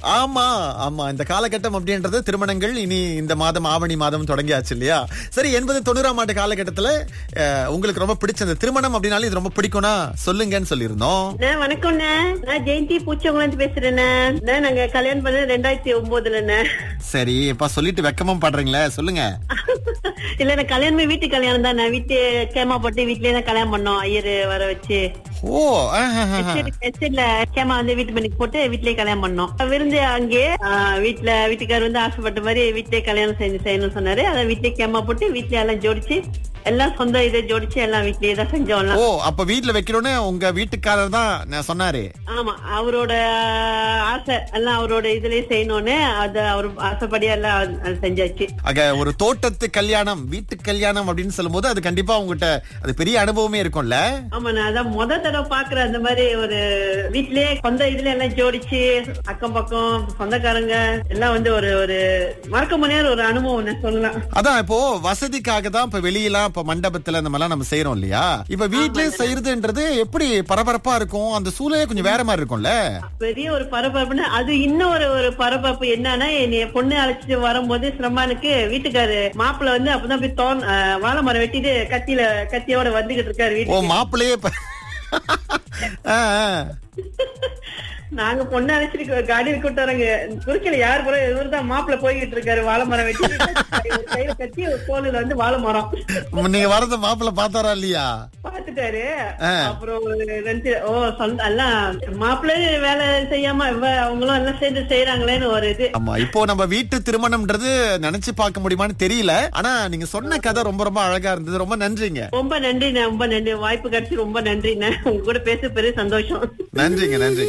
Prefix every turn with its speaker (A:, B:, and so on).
A: ஆமா ஆமா இந்த காலகட்டம் அப்படின்றது திருமணங்கள் இனி இந்த மாதம் ஆவணி மாதம் தொடங்கியாச்சு இல்லையா சரி எண்பது தொண்ணூறாம் ஆண்டு காலகட்டத்துல அஹ், உங்களுக்கு ரொம்ப பிடிச்ச இந்த திருமணம் அப்படின்னாலே இது ரொம்ப பிடிக்கும்னா சொல்லுங்கன்னு சொல்லியிருந்தோம்
B: அண்ணே, வணக்கம்ண்ணே நான் ஜெயந்தி பூச்சவங்கள பேசுறேண்ணே அண்ணே, நாங்க கல்யாணம் பண்ணது ரெண்டாயிரத்தி ஒன்பதுலண்ணே
A: சரி இப்ப சொல்லிட்டு வெக்கமும் படுறீங்களே சொல்லுங்க
B: இல்ல நான் கல்யாணமே வீட்டு கல்யாணம் தான் வீட்டு கேமா போட்டு வீட்லயே தான் கல்யாணம் பண்ணோம் ஐயர் வர வச்சு
A: ஓ ஆஹ், ஆஹ், ஆஹ்.
B: எஸ்டேட்ல கேமா வந்து வீட்டு பண்ணிக்கு போட்டு வீட்லயே கல்யாணம் பண்ணோம் விருந்து அங்கே வீட்டுல வீட்டுக்காரர் வந்து ஆசைப்பட்ட மாதிரி வீட்லயே கல்யாணம் செஞ்சு செய்யணும்னு சொன்னாரு அதை வீட்லயே கேமா போட்டு வீட்லயே எல்லாம் ஜோடிச்சு எல்லாம் சொந்த இதை ஜோடிச்சு எல்லாம் வீட்லயே தான் செஞ்சோம் எல்லாம்.
A: ஓ அப்ப வீட்டுல வைக்கணும்னு உங்க வீட்டுக்காரர் தான் நான் சொன்னாரு
B: ஆமா அவரோட ஆசை எல்லாம் அவரோட இதுலயே செய்யணும்னு அது அவர் ஆசைப்படி எல்லாம் அது செஞ்சாச்சு
A: ஆக ஒரு தோட்டத்து கல்யாணம் வீட்டு கல்யாணம் அப்படின்னு சொல்லும்போது அது கண்டிப்பா உங்ககிட்ட அது பெரிய அனுபவமே இருக்கும்ல
B: ஆமா நான் அதான் முத தடவை பாக்குறேன் அந்த மாதிரி ஒரு வீட்லயே சொந்த இதுல எல்லாம் ஜோடிச்சு அக்கம் பக்கம் சொந்தக்காரங்க எல்லாம் வந்து ஒரு ஒரு மறக்க முடியாத ஒரு அனுபவம் நான் சொல்லலாம்
A: அதான் இப்போ வசதிக்காக தான் இப்ப வெளியெல்லாம் இப்ப மண்டபத்துல இந்த மாதிரிலாம் நம்ம செய்யறோம் இல்லையா இப்ப வீட்லயே செய்யறதுன்றது எப்படி பரபரப்பா இருக்கும் அந்த சூழலே கொஞ்சம் வேற மாதிரி இருக்கும்ல
B: பெரிய ஒரு பரபரப்புன்னு அது இன்னும் ஒரு ஒரு பரபரப்பு என்னன்னா என்னைய பொண்ணு அழைச்சிட்டு வரும்போது சிரமானுக்கு வீட்டுக்காரு மாப்பிள்ள வந்து அப்பதான் போய் தோன் அஹ், வாழை மரம் வெட்டிட்டு கத்தியில கத்தியோட வந்துகிட்டு இருக்காரு
A: ஓ
B: வீட்டுக்கு
A: மாப்பிள்ளையே இப்ப- ஆ, ஆ.
B: நாங்க பொண்ணு அழைச்சிட்டு காடியில் கூட்டு வராங்க குறுக்கில யார் கூட இவர்தான் மாப்பிள்ள போய்கிட்டு இருக்காரு வாழை மரம் வெட்டிட்டு ஒரு கையில கத்தி ஒரு தோலுல வந்து வாழை மரம்
A: நீங்க வரத மாப்பிள்ளை பார்த்தாரா இல்லையா
B: பாத்துட்டாரு
A: ஆ.
B: அப்புறம் ஒரு ரெண்டு ஓ சொந்த எல்லாம் மாப்பிள்ளை வேலை செய்யாம இவ அவங்களும் எல்லாம் சேர்ந்து செய்யறாங்களேன்னு ஒரு இது
A: ஆமா இப்போ நம்ம வீட்டு திருமணம்ன்றது நினைச்சு பார்க்க முடியுமான்னு தெரியல ஆனா நீங்க சொன்ன கதை ரொம்ப ரொம்ப அழகா இருந்தது ரொம்ப நன்றிங்க
B: ரொம்ப நன்றிண்ணே ரொம்ப நன்றி வாய்ப்பு கிடைச்சி ரொம்ப நன்றிண்ணே உங்க கூட பேச பெரிய சந்தோஷம்
A: நன்றிங்க நன்றி